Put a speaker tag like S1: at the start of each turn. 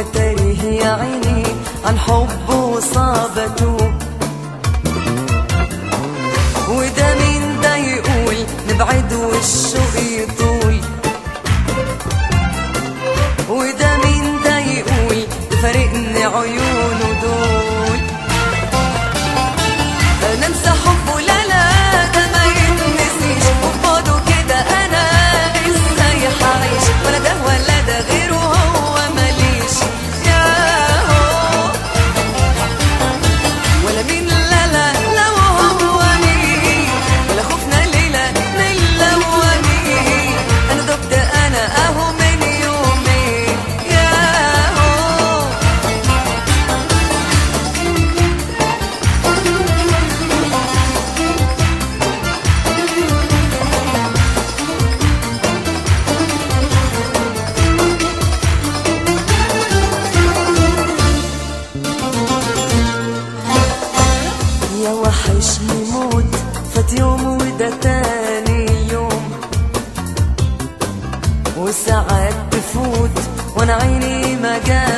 S1: وتريه يا عيني عن حبه صابته وده مين ده يقول نبعد والشوق يطول وده مين ده يقول يفارقني عيونه دول انا انسى حبه لا لا ده ما يتنسيش وبعده كده انا ازاي حعيش ولا ده ولا ده غيره هو ماليش يا هو ولا مين لا لا لو هو مين ولا خوفنا ليلة نلواني انا دبت انا اهو من يومين يا هو يا وحشني موت فات يوم وده تاني يوم وساعات تفوت وانا عيني ما جات